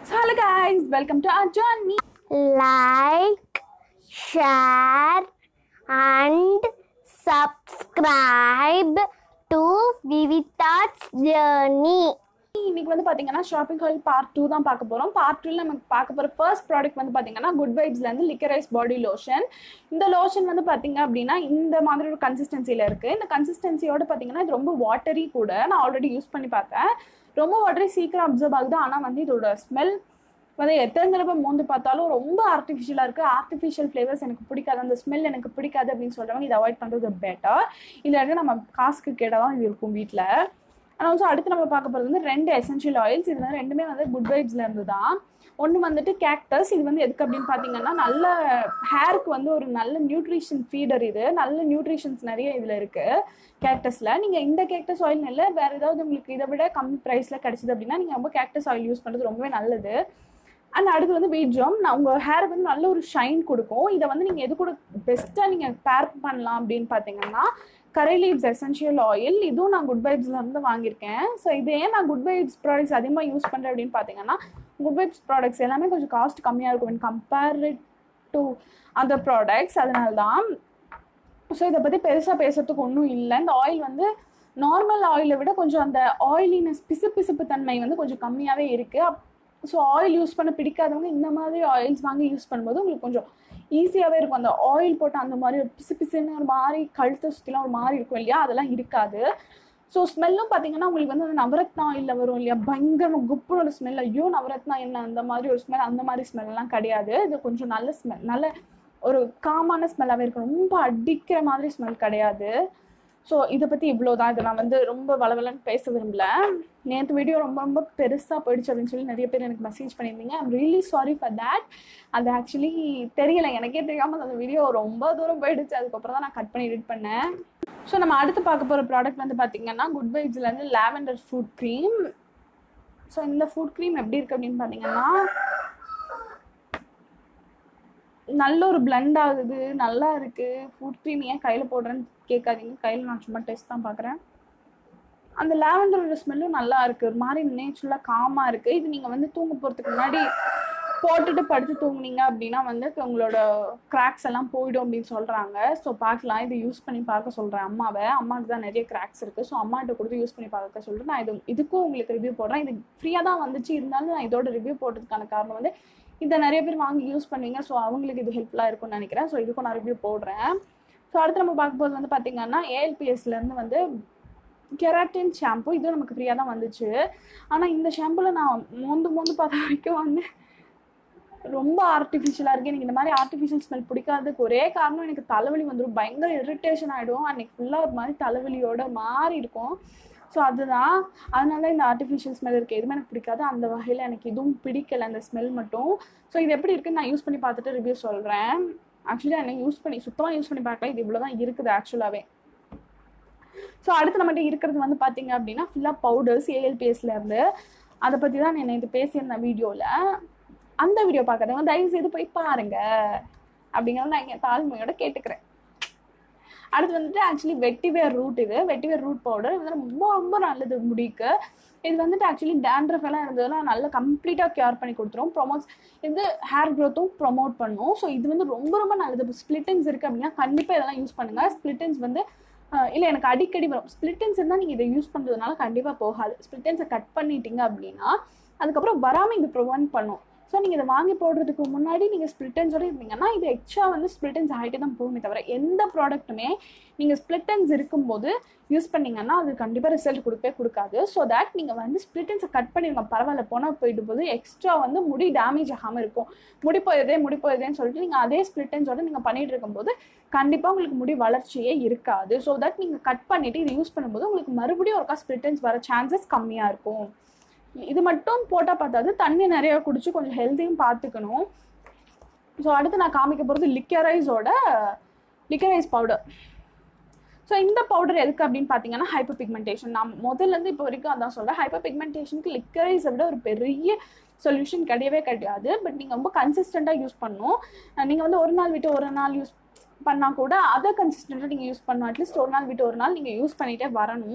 So hello guys, welcome to our journey. like, share, and subscribe to Vivita's Journey. இன்னைக்கு வந்து பாத்தீங்கன்னா shopping hall part two தான் பார்க்க போறோம் பார்ட் டூல நமக்கு பார்க்க போற ஃபர்ஸ்ட் ப்ராடக்ட் வந்து பாத்தீங்கன்னா குட் வைப்ஸ்ல இருந்து லிக்கரைஸ் பாடி லோஷன் இந்த லோஷன் வந்து பாத்தீங்க அப்படின்னா இந்த மாதிரி ஒரு கன்சிஸ்டன்சில இருக்கு இந்த கன்சிஸ்டன்சியோட பாத்தீங்கன்னா இது ரொம்ப வாட்டரி கூட நான் ஆல்ரெடி யூஸ் பண்ணி பார்த்தேன் ரொம்ப வாட்டரி சீக்கிரம் அப்சர்வ் ஆகுது ஆனா வந்து இதோட ஸ்மெல் வந்து எத்தனை தடவை மோந்து பார்த்தாலும் ரொம்ப ஆர்டிஃபிஷியலாக இருக்குது ஆர்டிஃபிஷியல் ஃப்ளேவர்ஸ் எனக்கு பிடிக்காது அந்த ஸ்மெல் எனக்கு பிடிக்காது அப்படின்னு சொல்கிறவங்க இதை அவாய்ட் பண்ணுறது பெட்டர் இல்லாட்டி நம்ம காசுக்கு கேட்டால் தான் இது இருக்கும் வீட்டில் ஆனால் ஆல்சோ அடுத்து நம்ம பார்க்க போகிறது வந்து ரெண்டு எசென்ஷியல் ஆயில்ஸ் இது வந்து ரெண்டுமே வந்து குட் வைப்ஸ்ல இருந்து தான் ஒன்று வந்துட்டு கேக்டஸ் இது வந்து எதுக்கு அப்படின்னு பார்த்தீங்கன்னா நல்ல ஹேருக்கு வந்து ஒரு நல்ல நியூட்ரிஷன் ஃபீடர் இது நல்ல நியூட்ரிஷன்ஸ் நிறைய இதில் இருக்குது கேக்டஸில் நீங்கள் இந்த கேக்டஸ் ஆயில் இல்லை வேறு ஏதாவது உங்களுக்கு இதை விட கம்மி ப்ரைஸில் கிடைச்சிது அப்படின்னா நீங்கள் ரொம்ப கேக்டஸ் ஆயில் யூஸ் பண்ணுறது ரொம்பவே நல்லது அண்ட் அடுத்து வந்து வீட் ஜாம் நான் உங்கள் ஹேருக்கு வந்து நல்ல ஒரு ஷைன் கொடுக்கும் இதை வந்து நீங்கள் எது கூட பெஸ்ட்டாக நீங்கள் பேர் பண்ணலாம் அப்படின்னு பார்த்தீங்கன்னா கரை லீவ்ஸ் எசென்ஷியல் ஆயில் இதுவும் நான் குட் வைப்ஸ்ல இருந்து வாங்கியிருக்கேன் ஸோ இது ஏன் நான் குட் வைப்ஸ் ப்ராடக்ட்ஸ் அதிகமாக யூஸ் பண்ணுறேன் அப்படின்னு பார்த்தீங்கன்னா குட் வைப்ஸ் ப்ராடக்ட்ஸ் எல்லாமே கொஞ்சம் காஸ்ட் கம்மியாக இருக்கும் கம்பேர் டு அதர் ப்ராடக்ட்ஸ் அதனால தான் ஸோ இதை பற்றி பெருசாக பேசுறதுக்கு ஒன்றும் இல்லை இந்த ஆயில் வந்து நார்மல் ஆயிலை விட கொஞ்சம் அந்த ஆயிலினஸ் பிசு பிசுப்பு தன்மை வந்து கொஞ்சம் கம்மியாகவே இருக்குது ஸோ ஆயில் யூஸ் பண்ண பிடிக்காதவங்க இந்த மாதிரி ஆயில்ஸ் வாங்கி யூஸ் பண்ணும்போது உங்களுக்கு கொஞ்சம் ஈஸியாகவே இருக்கும் அந்த ஆயில் போட்டு அந்த மாதிரி ஒரு பிசு பிசுன்னு ஒரு மாதிரி கழுத்தை சுற்றிலாம் ஒரு மாதிரி இருக்கும் இல்லையா அதெல்லாம் இருக்காது ஸோ ஸ்மெல்லும் பார்த்தீங்கன்னா உங்களுக்கு வந்து அந்த நவரத்னா ஆயிலில் வரும் இல்லையா பயங்கரமாக குப்புனோட ஸ்மெல் ஐயோ நவரத்னா என்ன அந்த மாதிரி ஒரு ஸ்மெல் அந்த மாதிரி ஸ்மெல்லாம் கிடையாது இது கொஞ்சம் நல்ல ஸ்மெல் நல்ல ஒரு காமான ஸ்மெல்லாகவே இருக்கும் ரொம்ப அடிக்கிற மாதிரி ஸ்மெல் கிடையாது ஸோ இதை பற்றி இவ்வளோ தான் இதை நான் வந்து ரொம்ப வளவலன்னு பேச விரும்பல நேற்று வீடியோ ரொம்ப ரொம்ப பெருசாக போயிடுச்சு அப்படின்னு சொல்லி நிறைய பேர் எனக்கு மெசேஜ் பண்ணியிருந்தீங்க I'm really sorry for that அது ஆக்சுவலி தெரியல எனக்கே தெரியாமல் அந்த வீடியோ ரொம்ப தூரம் போயிடுச்சு அதுக்கப்புறம் தான் நான் கட் பண்ணி எடிட் பண்ணேன் ஸோ நம்ம அடுத்து பார்க்க போகிற ப்ராடக்ட் வந்து பார்த்தீங்கன்னா குட் வைப்ஸ்லேருந்து லாவெண்டர் ஃபுட் க்ரீம் ஸோ இந்த ஃபுட் க்ரீம் எப்படி இருக்குது அப்படின்னு பார்த்தீங்கன்னா நல்ல ஒரு பிளண்ட் ஆகுது நல்லா இருக்கு ஃபுட் க்ரீம் ஏன் கையில் போடுறேன்னு கேட்காதீங்க கையில் நான் சும்மா டெஸ்ட் தான் பார்க்குறேன் அந்த லாவெண்டரோட ஸ்மெல்லும் நல்லா இருக்கு ஒரு மாதிரி நேச்சுரலாக காமாக இருக்கு இது நீங்கள் வந்து தூங்க போகிறதுக்கு முன்னாடி போட்டுட்டு படுத்து தூங்குனீங்க அப்படின்னா வந்து உங்களோட கிராக்ஸ் எல்லாம் போயிடும் அப்படின்னு சொல்கிறாங்க ஸோ பார்க்கலாம் இது யூஸ் பண்ணி பார்க்க சொல்கிறேன் அம்மாவை அம்மாவுக்கு தான் நிறைய கிராக்ஸ் இருக்குது ஸோ அம்மாட்ட கொடுத்து யூஸ் பண்ணி பார்க்க சொல்லிட்டு நான் இது இதுக்கும் உங்களுக்கு ரிவ்யூ போடுறேன் இது ஃப்ரீயாக தான் வந்துச்சு இருந்தாலும் நான் இதோட ரிவ்யூ போட்டதுக்கான காரணம் வந்து இதை நிறைய பேர் வாங்கி யூஸ் பண்ணுவீங்க ஸோ அவங்களுக்கு இது ஹெல்ப்ஃபுல்லாக இருக்கும்னு நினைக்கிறேன் ஸோ இதுக்கும் நான் ரிவ்யூ போடுறேன் ஸோ அடுத்து நம்ம பார்க்கும்போது வந்து பார்த்தீங்கன்னா ஏஎல்பிஎஸ்லேருந்து வந்து கெராட்டின் ஷாம்பு இது நமக்கு ஃப்ரீயாக தான் வந்துச்சு ஆனால் இந்த ஷாம்புவில் நான் மோந்து மோந்து பார்த்த வரைக்கும் வந்து ரொம்ப ஆர்டிஃபிஷியலாக இருக்குது எனக்கு இந்த மாதிரி ஆர்டிஃபிஷியல் ஸ்மெல் பிடிக்காததுக்கு ஒரே காரணம் எனக்கு தலைவலி வந்துடும் பயங்கர இரிட்டேஷன் ஆகிடும் அன்னைக்கு ஃபுல்லாக ஒரு மாதிரி தலைவலியோட மாறி இருக்கும் ஸோ அதுதான் அதனால இந்த ஆர்டிஃபிஷியல் ஸ்மெல் இருக்குது எதுவுமே எனக்கு பிடிக்காது அந்த வகையில் எனக்கு இதுவும் பிடிக்கல அந்த ஸ்மெல் மட்டும் ஸோ இது எப்படி இருக்குன்னு நான் யூஸ் பண்ணி பார்த்துட்டு ரிவ்யூ சொல்கிறேன் ஆக்சுவலி எனக்கு யூஸ் பண்ணி சுத்தமாக யூஸ் பண்ணி பார்க்கல இது இவ்வளோ தான் இருக்குது ஆக்சுவலாகவே ஸோ அடுத்து நம்மகிட்ட இருக்கிறது வந்து பார்த்தீங்க அப்படின்னா ஃபுல்லாக பவுடர்ஸ் ஏஎல்பிஎஸ்லேருந்து அதை பற்றி தான் நான் இது பேசியிருந்தேன் வீடியோவில் அந்த வீடியோ பார்க்குறவங்க தயவு செய்து போய் பாருங்க அப்படிங்கிறத நான் இங்கே தாழ்மையோட கேட்டுக்கிறேன் அடுத்து வந்துட்டு ஆக்சுவலி வெட்டிவேர் ரூட் இது வெட்டிவேர் ரூட் பவுடர் இது வந்து ரொம்ப ரொம்ப நல்லது முடிக்கு இது வந்துட்டு ஆக்சுவலி டேண்ட்ரஃப் எல்லாம் இருந்ததுன்னா நல்லா கம்ப்ளீட்டாக கியூர் பண்ணி கொடுத்துரும் ப்ரொமோட்ஸ் இது ஹேர் க்ரோத்தும் ப்ரொமோட் பண்ணும் ஸோ இது வந்து ரொம்ப ரொம்ப நல்லது இப்போ ஸ்ப்ளிட்டிங்ஸ் இருக்குது அப்படின்னா கண்டிப்பாக இதெல்லாம் யூஸ் பண்ணுங்கள் ஸ்ப்ளிட்டிங்ஸ் வந்து இல்லை எனக்கு அடிக்கடி வரும் ஸ்ப்ளிட்டன்ஸ் இருந்தால் நீங்கள் இதை யூஸ் பண்ணுறதுனால கண்டிப்பாக போகாது ஸ்ப்ளிட்டன்ஸை கட் பண்ணிட்டீங்க அப்படின்னா அதுக்கப்புறம் வராமல் இது ப்ரிவென்ட் பண்ணும் ஸோ நீங்கள் இதை வாங்கி போடுறதுக்கு முன்னாடி நீங்கள் ஸ்ப்ளிட்டன்ஸோட இருந்தீங்கன்னா இது எக்ஸ்ட்ரா வந்து ஸ்ப்ளிட்டன்ஸ் ஆகிட்டே தான் போகுமே தவிர எந்த ப்ராடக்ட்டுமே நீங்கள் ஸ்ப்ளிட்டன்ஸ் இருக்கும்போது யூஸ் பண்ணீங்கன்னா அது கண்டிப்பாக ரிசல்ட் கொடுக்கவே கொடுக்காது ஸோ தட் நீங்கள் வந்து ஸ்ப்ளிட்டன்ஸை கட் பண்ணிருங்க பரவாயில்ல போனால் போயிட்டு போது எக்ஸ்ட்ரா வந்து முடி டேமேஜ் ஆகாமல் இருக்கும் முடி போயதே முடி போயதேன்னு சொல்லிட்டு நீங்கள் அதே ஸ்ப்ளிட்டன்ஸோட நீங்கள் பண்ணிட்டு இருக்கும்போது கண்டிப்பாக உங்களுக்கு முடி வளர்ச்சியே இருக்காது ஸோ தட் நீங்கள் கட் பண்ணிவிட்டு இது யூஸ் பண்ணும்போது உங்களுக்கு மறுபடியும் ஒருக்கா ஸ்ப்ளிட்டன்ஸ் வர சான்சஸ் கம்மியாக இருக்கும் இது மட்டும் போட்டால் பார்த்தாது தண்ணி நிறைய குடிச்சு கொஞ்சம் ஹெல்த்தையும் பார்த்துக்கணும் ஸோ அடுத்து நான் காமிக்க போகிறது லிக்கரைஸோட லிக்கரைஸ் பவுடர் ஸோ இந்த பவுடர் எதுக்கு அப்படின்னு பார்த்தீங்கன்னா ஹைப்பர் பிக்மெண்டேஷன் நான் முதல்லேருந்து இப்போ வரைக்கும் அதான் சொல்கிறேன் ஹைப்பர் பிக்மெண்டேஷனுக்கு லிக்கரைஸை விட ஒரு பெரிய சொல்யூஷன் கிடையவே கிடையாது பட் நீங்கள் ரொம்ப கன்சிஸ்டண்ட்டாக யூஸ் பண்ணணும் நீங்கள் வந்து ஒரு நாள் விட்டு ஒரு நாள் யூஸ் பண்ணால் கூட அதை கன்சிஸ்டண்ட்டாக நீங்கள் யூஸ் பண்ணணும் அட்லீஸ்ட் ஒரு நாள் விட்டு ஒரு நாள் நீங்கள் யூஸ் பண்ணிகிட்டே வரணும்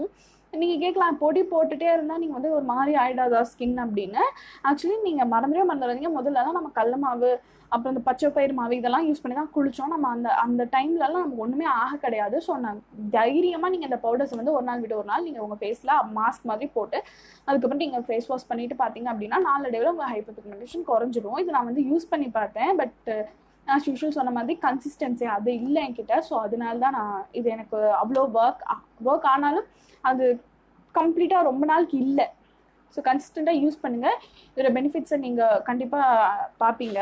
நீங்கள் கேட்கலாம் பொடி போட்டுட்டே இருந்தால் நீங்கள் வந்து ஒரு மாதிரி ஆயிடாதா ஸ்கின் அப்படின்னு ஆக்சுவலி நீங்கள் மறந்துடவே மறந்துடாதீங்க முதல்லலாம் நம்ம கடல மாவு அப்புறம் இந்த பச்சை பயிர் மாவு இதெல்லாம் யூஸ் பண்ணி தான் குளித்தோம் நம்ம அந்த அந்த டைம்லலாம் நமக்கு ஒன்றுமே ஆக கிடையாது ஸோ நான் தைரியமாக நீங்கள் இந்த பவுடர்ஸ் வந்து ஒரு நாள் விட்டு ஒரு நாள் நீங்கள் உங்கள் ஃபேஸில் மாஸ்க் மாதிரி போட்டு அதுக்கப்புறம் நீங்கள் ஃபேஸ் வாஷ் பண்ணிட்டு பார்த்தீங்க அப்படின்னா நாளடைவில் உங்கள் ஹைப்பர் பிக்மெண்டேஷன் குறைஞ்சிரும் இது நான் வந்து யூஸ் பண்ணி பார்த்தேன் பட் ஆஸ் யூஷுவல் சொன்ன மாதிரி கன்சிஸ்டன்சி அது இல்லை என்கிட்ட ஸோ அதனால தான் நான் இது எனக்கு அவ்வளோ ஒர்க் ஒர்க் ஆனாலும் அது கம்ப்ளீட்டாக ரொம்ப நாளுக்கு இல்லை ஸோ கன்சிஸ்டண்ட்டாக யூஸ் பண்ணுங்கள் இதோட பெனிஃபிட்ஸை நீங்கள் கண்டிப்பாக பார்ப்பீங்க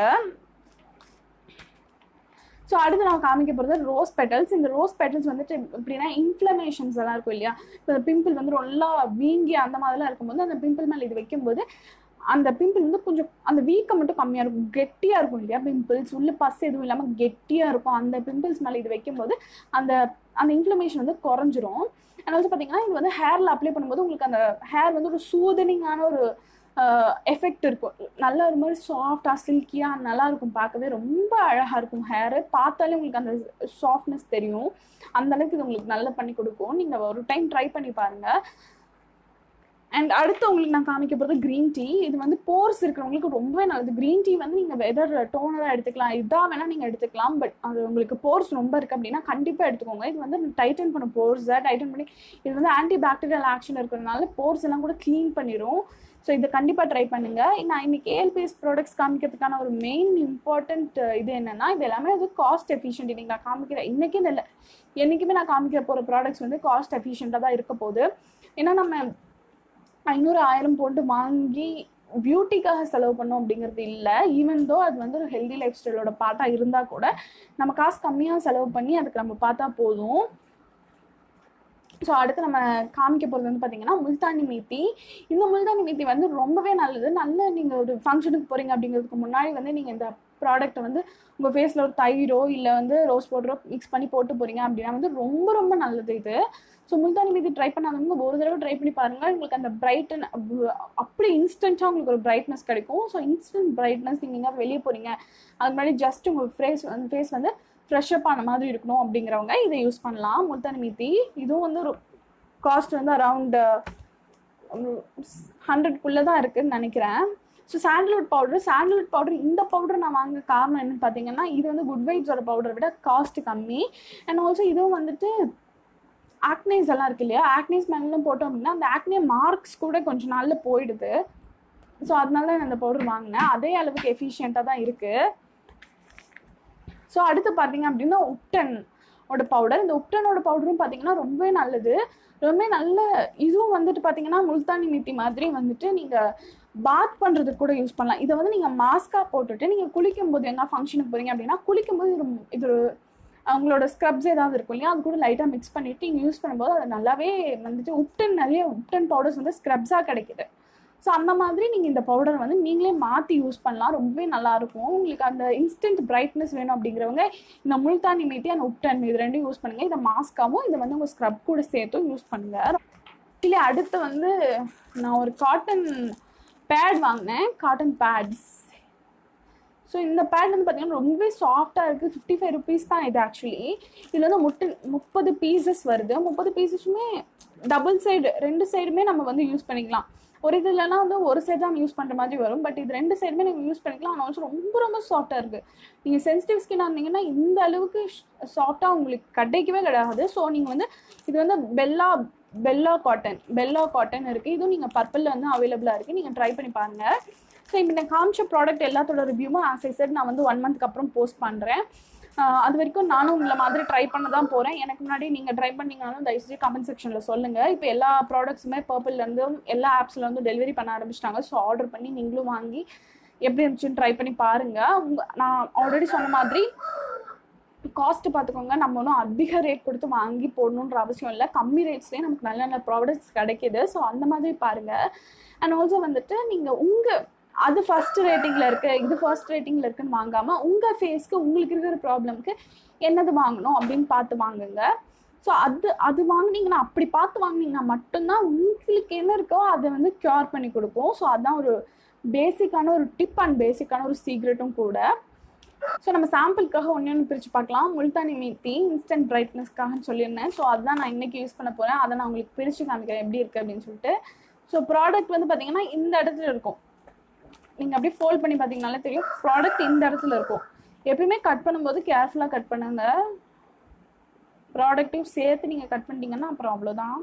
ஸோ அடுத்து நான் காமிக்க போகிறது ரோஸ் பெட்டல்ஸ் இந்த ரோஸ் பெட்டல்ஸ் வந்துட்டு எப்படின்னா இன்ஃப்ளமேஷன்ஸ் எல்லாம் இருக்கும் இல்லையா இப்போ பிம்பிள் வந்து நல்லா வீங்கி அந்த மாதிரிலாம் இருக்கும்போது அந்த பிம்பிள் மேலே இது வைக்கும்போது அந்த பிம்பிள் வந்து கொஞ்சம் அந்த வீக்கம் மட்டும் கம்மியாக இருக்கும் கெட்டியாக இருக்கும் இல்லையா பிம்பிள்ஸ் உள்ள பஸ் எதுவும் இல்லாமல் கெட்டியாக இருக்கும் அந்த பிம்பிள்ஸ் மேலே இது வைக்கும்போது அந்த அந்த இன்ஃப்ளமேஷன் வந்து குறைஞ்சிரும் அண்ட் ஆல்சோ பார்த்தீங்கன்னா இது வந்து ஹேரில் அப்ளை பண்ணும்போது உங்களுக்கு அந்த ஹேர் வந்து ஒரு சூதனிங்கான ஒரு எஃபெக்ட் இருக்கும் நல்ல ஒரு மாதிரி சாஃப்டாக சில்கியாக நல்லா இருக்கும் பார்க்கவே ரொம்ப அழகாக இருக்கும் ஹேரு பார்த்தாலே உங்களுக்கு அந்த சாஃப்ட்னஸ் தெரியும் அந்த அளவுக்கு இது உங்களுக்கு நல்லா பண்ணி கொடுக்கும் நீங்கள் ஒரு டைம் ட்ரை பண்ணி பாருங்கள் அண்ட் அடுத்து உங்களுக்கு நான் காமிக்க போகிறது க்ரீன் டீ இது வந்து போர்ஸ் இருக்கிறவங்களுக்கு ரொம்பவே நல்லது க்ரீன் டீ வந்து நீங்கள் வெதர் டோனராக எடுத்துக்கலாம் இதாக வேணால் நீங்கள் எடுத்துக்கலாம் பட் அது உங்களுக்கு போர்ஸ் ரொம்ப இருக்குது அப்படின்னா கண்டிப்பாக எடுத்துக்கோங்க இது வந்து டைட்டன் பண்ண போர்ஸை டைட்டன் பண்ணி இது வந்து ஆன்டி பாக்டீரியல் ஆக்ஷன் இருக்கிறதுனால போர்ஸ் எல்லாம் கூட க்ளீன் பண்ணிடும் ஸோ இதை கண்டிப்பாக ட்ரை பண்ணுங்க நான் இன்னைக்கு ஏஎல்பிஎஸ் ப்ராடக்ட்ஸ் காமிக்கிறதுக்கான ஒரு மெயின் இம்பார்ட்டன்ட் இது என்னன்னா இது எல்லாமே வந்து காஸ்ட் எஃபிஷியன்ட் இன்னைக்கு நான் காமிக்கிற இன்னைக்கு இல்லை என்றைக்குமே நான் காமிக்க போகிற ப்ராடக்ட்ஸ் வந்து காஸ்ட் எஃபிஷியண்ட்டாக தான் இருக்க போகுது ஏன்னா நம்ம ஐநூறு ஆயிரம் போட்டு வாங்கி பியூட்டிக்காக செலவு பண்ணோம் அப்படிங்கிறது இல்லை ஈவன் தோ அது வந்து ஒரு ஹெல்தி லைஃப் ஸ்டைலோட பார்ட்டாக இருந்தால் கூட நம்ம காசு கம்மியாக செலவு பண்ணி அதுக்கு நம்ம பார்த்தா போதும் ஸோ அடுத்து நம்ம காமிக்க போகிறது வந்து பார்த்தீங்கன்னா முல்தானி மீத்தி இந்த முல்தானி மீத்தி வந்து ரொம்பவே நல்லது நல்ல நீங்கள் ஒரு ஃபங்க்ஷனுக்கு போகிறீங்க அப்படிங்கிறதுக்கு முன்னாடி வந்து நீங்கள் இந்த ப்ராடக்ட்டை வந்து உங்கள் ஃபேஸில் ஒரு தயிரோ இல்லை வந்து ரோஸ் பவுடரோ மிக்ஸ் பண்ணி போட்டு போகிறீங்க அப்படின்னா வந்து ரொம்ப ரொம்ப நல்லது இது ஸோ முல்தானி மீதி ட்ரை பண்ணாதவங்க ஒரு தடவை ட்ரை பண்ணி பாருங்கள் உங்களுக்கு அந்த பிரைட்டன் அப்படி இன்ஸ்டண்ட்டாக உங்களுக்கு ஒரு பிரைட்னஸ் கிடைக்கும் ஸோ இன்ஸ்டன்ட் பிரைட்னஸ் நீங்கள் எங்கே வெளியே போகிறீங்க அது முன்னாடி ஜஸ்ட் உங்கள் ஃபேஸ் வந்து ஃபேஸ் வந்து ஃப்ரெஷ்அப் ஆன மாதிரி இருக்கணும் அப்படிங்கிறவங்க இதை யூஸ் பண்ணலாம் முல்தானி மீத்தி இதுவும் வந்து ஒரு காஸ்ட் வந்து அரவுண்ட் ஹண்ட்ரட்குள்ளே தான் இருக்குதுன்னு நினைக்கிறேன் so sandalwood powder sandalwood powder இந்த பவுடர் நான் வாங்க காரணம் என்னன்னு பார்த்தீங்கன்னா இது வந்து குட் வைப்ஸோட பவுடரை விட காஸ்ட் கம்மி அண்ட் ஆல்சோ இதுவும் வந்துட்டு ஆக்னேஸ் எல்லாம் இருக்கு இல்லையா ஆக்னேஸ் மேலாம் போட்டோம் அப்படின்னா அந்த ஆக்னே மார்க்ஸ் கூட கொஞ்ச நாளில் போயிடுது ஸோ அதனால நான் இந்த பவுடர் வாங்கினேன் அதே அளவுக்கு எஃபிஷியண்ட்டாக தான் இருக்குது ஸோ அடுத்து பார்த்தீங்க அப்படின்னா உப்டன் ஓட பவுடர் இந்த உப்டனோட பவுடரும் பார்த்தீங்கன்னா ரொம்பவே நல்லது ரொம்பவே நல்ல இதுவும் வந்துட்டு பார்த்தீங்கன்னா முல்தானி மீத்தி மாதிரி வந்துட்டு நீங்கள் பாத் பண்ணுறதுக்கு கூட யூஸ் பண்ணலாம் இதை வந்து நீங்கள் மாஸ்காக போட்டுட்டு நீங்கள் குளிக்கும் போது எங்கே ஃபங்க்ஷனுக்கு போகிறீங்க அப்படின்னா குளிக்கும் போது இது இது அவங்களோட ஸ்க்ரப்ஸ் ஏதாவது இருக்கும் இல்லையா அது கூட லைட்டாக மிக்ஸ் பண்ணிவிட்டு இங்கே யூஸ் பண்ணும்போது அது நல்லாவே வந்துட்டு உப்டன் நிறைய உப்டன் பவுடர்ஸ் வந்து ஸ்க்ரப்ஸாக கிடைக்குது ஸோ அந்த மாதிரி நீங்கள் இந்த பவுடர் வந்து நீங்களே மாற்றி யூஸ் பண்ணலாம் ரொம்பவே நல்லாயிருக்கும் உங்களுக்கு அந்த இன்ஸ்டன்ட் பிரைட்னஸ் வேணும் அப்படிங்கிறவங்க இந்த முல்தானி மீத்தி அந்த உப்டன் இது ரெண்டும் யூஸ் பண்ணுங்கள் இதை மாஸ்காவும் இதை வந்து உங்கள் ஸ்க்ரப் கூட சேர்த்தும் யூஸ் பண்ணுங்கள் இல்லை அடுத்து வந்து நான் ஒரு காட்டன் பேட் வாங்கினேன் காட்டன் பேட்ஸ் ஸோ இந்த பேட் வந்து பார்த்தீங்கன்னா ரொம்பவே சாஃப்டாக இருக்குது ஃபிஃப்டி ஃபைவ் ருபீஸ் தான் இது ஆக்சுவலி இதில் வந்து முட்டு முப்பது பீசஸ் வருது முப்பது பீசஸுமே டபுள் சைடு ரெண்டு சைடுமே நம்ம வந்து யூஸ் பண்ணிக்கலாம் ஒரு இதுலலாம் வந்து ஒரு சைடு தான் யூஸ் பண்ணுற மாதிரி வரும் பட் இது ரெண்டு சைடுமே நீங்கள் யூஸ் பண்ணிக்கலாம் ஆனால் ஆல்சோ ரொம்ப ரொம்ப சாஃப்டாக இருக்குது நீங்கள் சென்சிட்டிவ் ஸ்கின்னாக இருந்தீங்கன்னா இந்த அளவுக்கு சாஃப்டாக உங்களுக்கு கிடைக்கவே கிடையாது ஸோ நீங்கள் வந்து இது வந்து Bella Bella cotton Bella cotton இருக்குது இதுவும் நீங்கள் பர்பிளில் வந்து அவைலபிளாக இருக்குது நீங்கள் ட்ரை பண்ணி பாருங்கள் ஸோ இப்போ நான் காமிச்ச ப்ராடக்ட் எல்லாத்தோட ரிவ்யூவும் ஆஸ் ஐ செட் நான் வந்து ஒன் மந்த்க்கு அப்புறம் போஸ்ட் பண்ணுறேன் அது வரைக்கும் நானும் உங்களை மாதிரி ட்ரை பண்ண தான் போகிறேன் எனக்கு முன்னாடி நீங்கள் ட்ரை பண்ணீங்கனாலும் தயவுசெய்து கமெண்ட் செக்ஷனில் சொல்லுங்கள் இப்போ எல்லா ப்ராடக்ட்ஸுமே பர்பிள்லேருந்து எல்லா ஆப்ஸில் வந்து டெலிவரி பண்ண ஆரம்பிச்சிட்டாங்க ஸோ ஆர்டர் பண்ணி நீங்களும் வாங்கி எப்படி இருந்துச்சுன்னு ட்ரை பண்ணி பாருங்கள் உங்க நான் ஆல்ரெடி சொன்ன மாதிரி காஸ்ட்டு பார்த்துக்கோங்க நம்ம ஒன்றும் அதிக ரேட் கொடுத்து வாங்கி போடணுன்ற அவசியம் இல்லை கம்மி ரேட்ஸ்லேயே நமக்கு நல்ல நல்ல ப்ராடக்ட்ஸ் கிடைக்கிது ஸோ அந்த மாதிரி பாருங்கள் அண்ட் ஆல்சோ வந்துட்டு நீங்கள் உங்கள் அது ஃபர்ஸ்ட் ரேட்டிங்கில் இருக்கு இது ஃபர்ஸ்ட் ரேட்டிங்கில் இருக்குன்னு வாங்காமல் உங்கள் ஃபேஸ்க்கு உங்களுக்கு இருக்கிற ப்ராப்ளம்க்கு என்னது வாங்கணும் அப்படின்னு பார்த்து வாங்குங்க ஸோ அது அது வாங்கினீங்கன்னா அப்படி பார்த்து வாங்கினீங்கன்னா மட்டும்தான் உங்களுக்கு என்ன இருக்கோ அதை வந்து க்யூர் பண்ணி கொடுக்கும் ஸோ அதான் ஒரு பேசிக்கான ஒரு டிப் அண்ட் பேசிக்கான ஒரு சீக்ரெட்டும் கூட ஸோ நம்ம சாம்பிளுக்காக ஒன்று ஒன்று பிரித்து பார்க்கலாம் முல்தானி மீத்தி இன்ஸ்டன்ட் பிரைட்னஸ்க்காக சொல்லியிருந்தேன் ஸோ அதுதான் நான் இன்னைக்கு யூஸ் பண்ண போகிறேன் அதை நான் உங்களுக்கு பிரித்து காமிக்கிறேன் எப்படி இருக்குது அப்படின்னு சொல்லிட்டு ஸோ ப்ராடக்ட் வந்து பார்த்தீங்கன்னா இந்த இடத்துல இருக்கும் நீங்கள் அப்படியே ஃபோல்ட் பண்ணி பார்த்தீங்கனாலே தெரியும் ப்ராடக்ட் இந்த இடத்துல இருக்கும் எப்பயுமே கட் பண்ணும்போது கேர்ஃபுல்லாக கட் பண்ணுங்க ப்ராடக்ட்டையும் சேர்த்து நீங்கள் கட் பண்ணிட்டீங்கன்னா அப்புறம் அவ்வளோதான்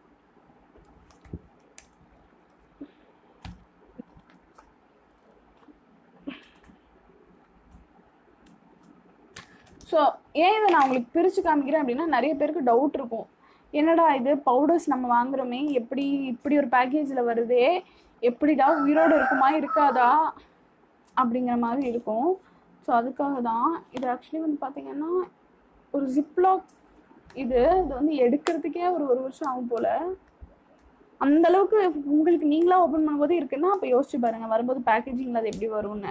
ஸோ ஏன் இதை நான் உங்களுக்கு பிரித்து காமிக்கிறேன் அப்படின்னா நிறைய பேருக்கு டவுட் இருக்கும் என்னடா இது பவுடர்ஸ் நம்ம வாங்குறோமே எப்படி இப்படி ஒரு பேக்கேஜில் வருதே எப்படிடா உயிரோடு இருக்குமா இருக்காதா அப்படிங்கிற மாதிரி இருக்கும் ஸோ அதுக்காக தான் இது ஆக்சுவலி வந்து பார்த்தீங்கன்னா ஒரு ஜிப்லாக் இது இது வந்து எடுக்கிறதுக்கே ஒரு ஒரு வருஷம் ஆகும் போல் அந்த அளவுக்கு உங்களுக்கு நீங்களா ஓப்பன் பண்ணும்போது இருக்குன்னா அப்போ யோசிச்சு பாருங்க வரும்போது பேக்கேஜிங்கில் அது எப்படி வரும்னு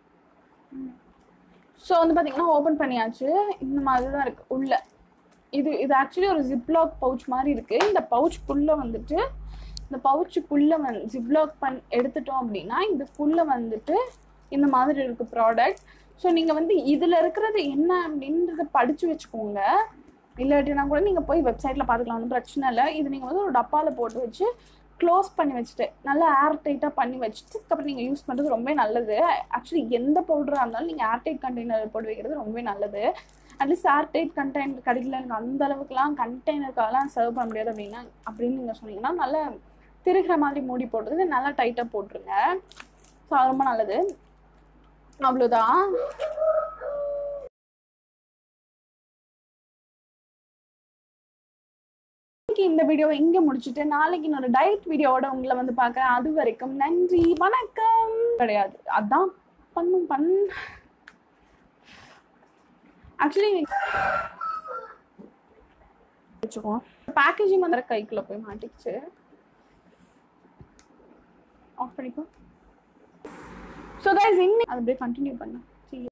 ஸோ வந்து பார்த்தீங்கன்னா ஓப்பன் பண்ணியாச்சு இந்த மாதிரி தான் இருக்கு உள்ள இது இது ஆக்சுவலி ஒரு ஜிப்லாக் பவுச் மாதிரி இருக்கு இந்த பவுச்சுக்குள்ளே வந்துட்டு இந்த பவுச்சுக்குள்ளே வந்து ஜிப்லாக் பண் எடுத்துட்டோம் அப்படின்னா இதுக்குள்ளே வந்துட்டு இந்த மாதிரி இருக்கு ப்ராடக்ட் ஸோ நீங்கள் வந்து இதில் இருக்கிறது என்ன அப்படின்றத படித்து வச்சுக்கோங்க இல்லாட்டினா கூட நீங்கள் போய் வெப்சைட்டில் பார்த்துக்கலாம் ஒன்றும் பிரச்சனை இல்லை இது நீங்கள் வந்து ஒரு டப்பாவில் போட்டு வச்சு க்ளோஸ் பண்ணி வச்சுட்டு நல்லா ஏர் டைட்டாக பண்ணி வச்சுட்டு அதுக்கப்புறம் நீங்கள் யூஸ் பண்ணுறது ரொம்ப நல்லது ஆக்சுவலி எந்த பவுடராக இருந்தாலும் நீங்கள் ஏர் டைட் கண்டெய்னர் போட்டு வைக்கிறது ரொம்ப நல்லது அட்லீஸ்ட் ஏர் டைட் கண்டெய்னர் கிடைக்கல எனக்கு அந்த அளவுக்குலாம் கண்டெய்னருக்காகலாம் சர்வ் பண்ண முடியாது அப்படின்னா அப்படின்னு நீங்கள் சொன்னீங்கன்னா நல்லா திருகிற மாதிரி மூடி போடுறது நல்லா டைட்டாக போட்டுருங்க ஸோ அது ரொம்ப நல்லது அவ்வளோதான் இன்னைக்கு இந்த வீடியோவை இங்க முடிச்சுட்டு நாளைக்கு இன்னொரு டயட் வீடியோவோட உங்களை வந்து பார்க்கறேன் அது வரைக்கும் நன்றி வணக்கம் கிடையாது அதான் பண்ணும் பண் ஆக்சுவலி வச்சுக்கோ பேக்கேஜிங் வந்து கைக்குள்ள போய் மாட்டிச்சு ஆஃப் பண்ணிக்கோ ஸோ கைஸ் இன்னும் அது அப்படியே கண்டினியூ பண்ணு